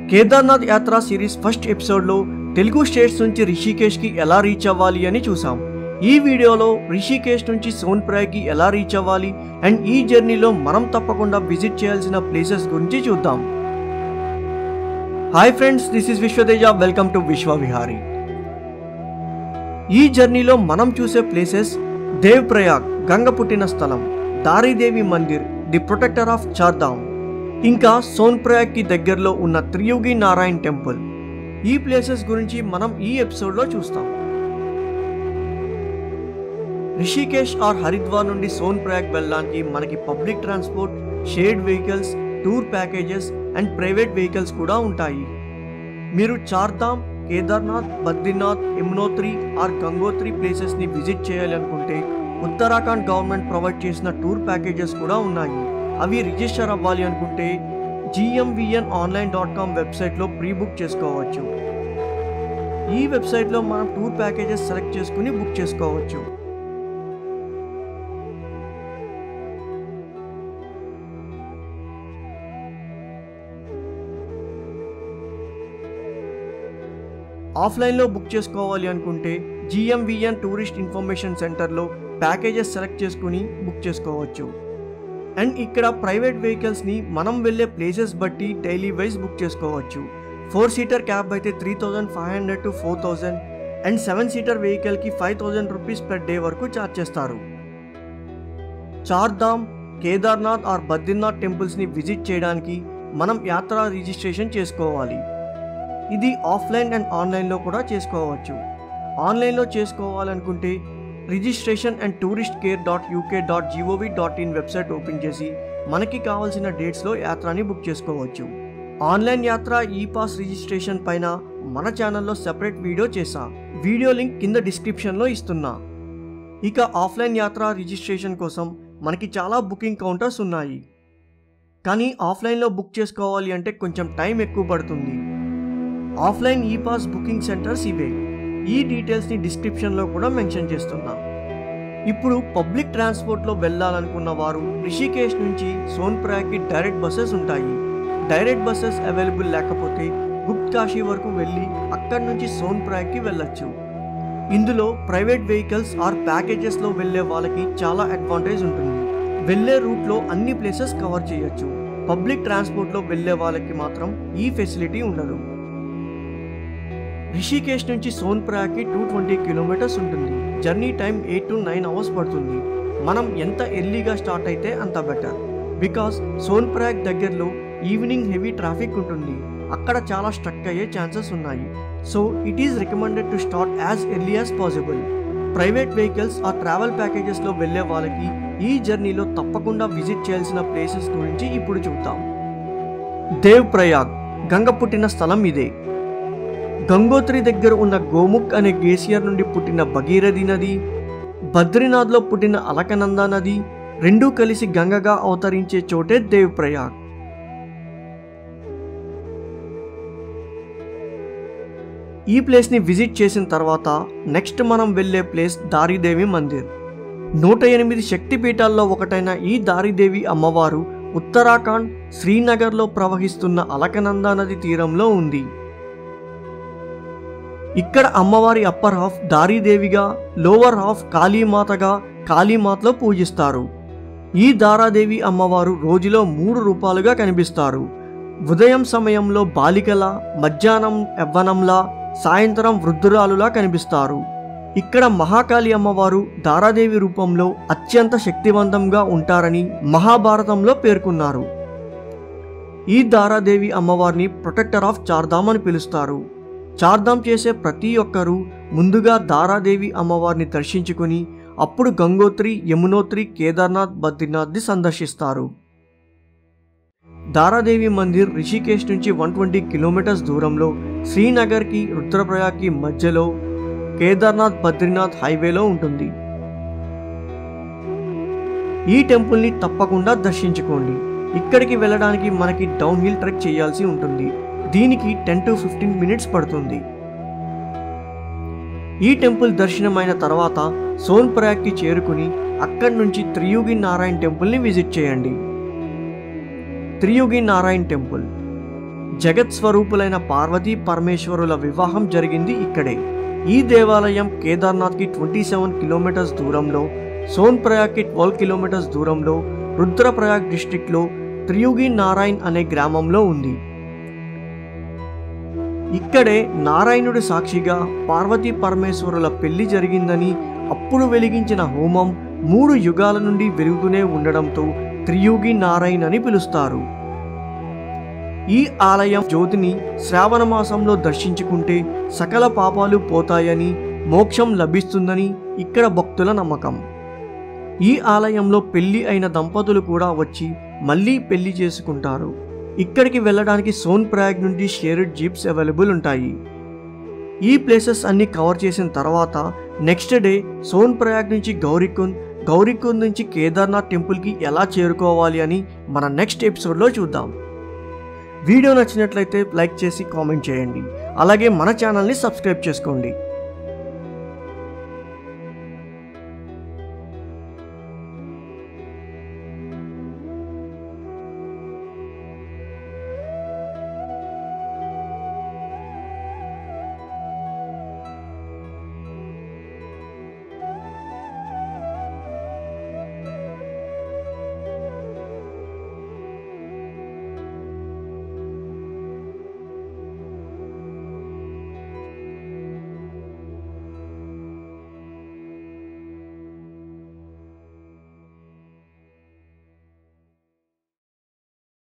కేదార్నాథ్ యాత్ర series first ఎపిసోడ్లో Telugu states నుంచి రిషికేష్కి ఎలా రీచ్ అవ్వాలి అని చూసాం ఈ వీడియోలో రిషికేష్ నుంచి సోన్ప్రాయ్కి ఎలా రీచ్ అవ్వాలి అండ్ ఈ జర్నీలో మనం తప్పకుండా విజిట్ చేయాల్సిన ప్లేసెస్ గురించి చూద్దాం hi friends this is Vishwateja welcome to Vishwa Vihari ఈ జర్నీలో మనం చూసే ప్లేసెస్ దేవ్ ప్రయాగ్ గంగ పుట్టిన స్థలం Dharidevi mandir the protector of Chardham ఇంకా సోన్ప్రయాగ్కి దగ్గరలో ఉన్న త్రియుగి నారాయణ్ టెంపుల్ ఈ ప్లేసెస్ గురించి మనం ఈ ఎపిసోడ్లో చూస్తాం రిషికేష్ ఆర్ హరిద్వార్ నుండి సోన్ప్రయాగ్ వెళ్ళడానికి మనకి public transport shared vehicles tour packages and private vehicles కూడా ఉంటాయి మీరు చార్ధామ్ కేదార్నాథ్ బద్రీనాథ్ యమునోత్రి ఆర్ గంగోత్రి ప్లేసెస్ని విజిట్ చేయాలి అనుకుంటే ఉత్తరాఖండ్ గవర్నమెంట్ ప్రొవైడ్ చేసిన టూర్ ప్యాకేజెస్ కూడా ఉన్నాయి అవి రిజిస్టర్ అవ్వాలి అనుకుంటే జిఎంవిఎన్ ఆన్లైన్ డాట్ కామ్ వెబ్సైట్లో ప్రీ బుక్ చేసుకోవచ్చు ఈ వెబ్సైట్లో మనం టూర్ ప్యాకేజెస్ సెలెక్ట్ చేసుకుని బుక్ చేసుకోవచ్చు ఆఫ్లైన్లో బుక్ చేసుకోవాలి అనుకుంటే జిఎంవిఎన్ టూరిస్ట్ ఇన్ఫర్మేషన్ సెంటర్లో ప్యాకేజెస్ సెలెక్ట్ చేసుకుని బుక్ చేసుకోవచ్చు అండ్ ఇక్కడ ప్రైవేట్ వెహికల్స్ని మనం వెళ్ళే ప్లేసెస్ బట్టి డైలీ వైజ్ బుక్ చేసుకోవచ్చు ఫోర్ సీటర్ క్యాబ్ అయితే three thousand five hundred to four thousand and seven seater వెహికల్కి five thousand rupees per day వరకు ఛార్జ్ చేస్తారు చార్ధామ్ కేదార్నాథ్ ఆర్ బద్రీనాథ్ టెంపుల్స్ని విజిట్ చేయడానికి మనం యాత్ర రిజిస్ట్రేషన్ చేసుకోవాలి ఇది ఆఫ్లైన్ అండ్ ఆన్లైన్లో కూడా చేసుకోవచ్చు ఆన్లైన్లో చేసుకోవాలనుకుంటే registration and tourist care dot UK dot GOV dot in website open చేసి మనకి కావాల్సిన డేట్స్లో యాత్రని బుక్ చేసుకోవచ్చు ఆన్లైన్ యాత్ర ఈ పాస్ రిజిస్ట్రేషన్ పైన మన ఛానల్లో సెపరేట్ వీడియో చేసా వీడియో లింక్ కింద డిస్క్రిప్షన్లో ఇస్తున్నా ఇక ఆఫ్లైన్ యాత్ర రిజిస్ట్రేషన్ కోసం మనకి చాలా బుకింగ్ కౌంటర్స్ ఉన్నాయి కానీ ఆఫ్లైన్లో బుక్ చేసుకోవాలి అంటే కొంచెం టైం ఎక్కువ పడుతుంది ఆఫ్లైన్ ఈ పాస్ బుకింగ్ సెంటర్స్ ఇవే ఈ డీటెయిల్స్ని డిస్క్రిప్షన్లో కూడా మెన్షన్ చేస్తున్నా ఇప్పుడు పబ్లిక్ ట్రాన్స్పోర్ట్లో వెళ్ళాలనుకున్న వారు రిషికేష్ నుంచి సోన్ప్రాగ్కి డైరెక్ట్ బస్సెస్ ఉంటాయి డైరెక్ట్ బస్సెస్ అవైలబుల్ లేకపోతే గుప్త్ కాశీ వరకు వెళ్ళి అక్కడి నుంచి సోన్ప్రాగ్కి వెళ్ళొచ్చు ఇందులో ప్రైవేట్ వెహికల్స్ ఆర్ ప్యాకేజెస్లో వెళ్ళే వాళ్ళకి చాలా అడ్వాంటేజ్ ఉంటుంది వెళ్ళే రూట్లో అన్ని ప్లేసెస్ కవర్ చేయొచ్చు పబ్లిక్ ట్రాన్స్పోర్ట్లో వెళ్ళే వాళ్ళకి మాత్రం ఈ ఫెసిలిటీ ఉండదు రిషికేష్ నుంచి సోన్ప్రయాగ్కి టూ ట్వంటీ కిలోమీటర్స్ ఉంటుంది journey time eight to nine hours పడుతుంది మనం ఎంత ఎర్లీగా స్టార్ట్ అయితే అంత బెటర్ బికాస్ సోన్ప్రయాగ్ దగ్గరలో ఈవినింగ్ హెవీ ట్రాఫిక్ ఉంటుంది అక్కడ చాలా స్ట్రక్ అయ్యే ఛాన్సెస్ ఉన్నాయి so it is recommended to start as early as possible private vehicles ఆ ట్రావెల్ ప్యాకేజెస్లో వెళ్ళే వాళ్ళకి ఈ జర్నీలో తప్పకుండా విజిట్ చేయాల్సిన ప్లేసెస్ గురించి ఇప్పుడు చూద్దాం దేవ్ ప్రయాగ్ గంగ పుట్టిన స్థలం ఇదే గంగోత్రి దగ్గర ఉన్న గోముఖ్ అనే గ్లేసియర్ నుండి పుట్టిన భగీరథి నది బద్రీనాథ్లో పుట్టిన అలకనంద నది రెండూ కలిసి గంగగా అవతరించే చోటే దేవ్ ప్రయాగ్ ఈ ప్లేస్ని విజిట్ చేసిన తర్వాత నెక్స్ట్ మనం వెళ్ళే ప్లేస్ దారిదేవి మందిర్ నూట ఎనిమిది శక్తిపీఠాల్లో ఒకటైన ఈ దారిదేవి అమ్మవారు ఉత్తరాఖండ్ శ్రీనగర్లో ప్రవహిస్తున్న అలకనంద నది తీరంలో ఉంది ఇక్కడ అమ్మవారి అప్పర్ హాఫ్ దారీదేవిగా లోవర్ హాఫ్ కాళీమాతగా కాళీమాతలో పూజిస్తారు ఈ దారాదేవి అమ్మవారు రోజులో మూడు రూపాలుగా కనిపిస్తారు ఉదయం సమయంలో బాలికల మధ్యాహ్నం యవ్వనంలా సాయంత్రం వృద్ధురాలులా కనిపిస్తారు ఇక్కడ మహాకాళి అమ్మవారు దారాదేవి రూపంలో అత్యంత శక్తివంతంగా ఉంటారని మహాభారతంలో పేర్కొన్నారు ఈ దారాదేవి అమ్మవారిని ప్రొటెక్టర్ ఆఫ్ చార్ధామ్ అని పిలుస్తారు చార్ధామ్ చేసే ప్రతి ఒక్కరూ ముందుగా దారాదేవి అమ్మవారిని దర్శించుకుని అప్పుడు గంగోత్రి యమునోత్రి కేదార్నాథ్ బద్రీనాథ్ని సందర్శిస్తారు దారాదేవి మందిర్ రిషికేష్ నుంచి వన్ ట్వంటీ కిలోమీటర్స్ దూరంలో శ్రీనగర్కి రుద్రప్రయాగ్కి మధ్యలో కేదార్నాథ్ బద్రీనాథ్ హైవేలో ఉంటుంది ఈ టెంపుల్ని తప్పకుండా దర్శించుకోండి ఇక్కడికి వెళ్ళడానికి మనకి డౌన్ హిల్ ట్రెక్ చేయాల్సి ఉంటుంది దీనికి టెన్ టు ఫిఫ్టీన్ మినిట్స్ పడుతుంది ఈ టెంపుల్ దర్శనమైన తర్వాత సోన్ప్రయాగ్కి చేరుకుని అక్కడి నుంచి త్రియుగి నారాయణ్ టెంపుల్ని విజిట్ చేయండి త్రియుగి నారాయణ్ టెంపుల్ జగత్ స్వరూపులైన పార్వతీ పరమేశ్వరుల వివాహం జరిగింది ఇక్కడే ఈ దేవాలయం కేదార్నాథ్కి ట్వంటీ సెవెన్ కిలోమీటర్స్ దూరంలో సోన్ప్రయాగ్కి ట్వెల్వ్ కిలోమీటర్స్ దూరంలో రుద్రప్రయాగ్ డిస్టిక్లో త్రియుగి నారాయణ్ అనే గ్రామంలో ఉంది ఇక్కడే నారాయణుడి సాక్షిగా పార్వతీ పరమేశ్వరుల పెళ్లి జరిగిందని అప్పుడు వెలిగించిన హోమం మూడు యుగాల నుండి వెలుగుతూనే ఉండడంతో త్రియుగి నారాయణ్ అని పిలుస్తారు ఈ ఆలయం జ్యోతిని శ్రావణ మాసంలో దర్శించుకుంటే సకల పాపాలు పోతాయని మోక్షం లభిస్తుందని ఇక్కడ భక్తుల నమ్మకం ఈ ఆలయంలో పెళ్లి అయిన దంపతులు కూడా వచ్చి మళ్ళీ పెళ్లి చేసుకుంటారు ఇక్కడికి వెళ్ళడానికి సోన్ ప్రయాగ్ నుండి షేర్డ్ జీప్స్ అవైలబుల్ ఉంటాయి ఈ ప్లేసెస్ అన్ని కవర్ చేసిన తర్వాత నెక్స్ట్ డే సోన్ ప్రయాగ్ నుంచి గౌరీకుంద్ గౌరీకుంద్ నుంచి కేదార్నాథ్ టెంపుల్కి ఎలా చేరుకోవాలి అని మన నెక్స్ట్ ఎపిసోడ్లో చూద్దాం వీడియో నచ్చినట్లయితే లైక్ చేసి కామెంట్ చేయండి అలాగే మన ఛానల్ని సబ్స్క్రైబ్ చేసుకోండి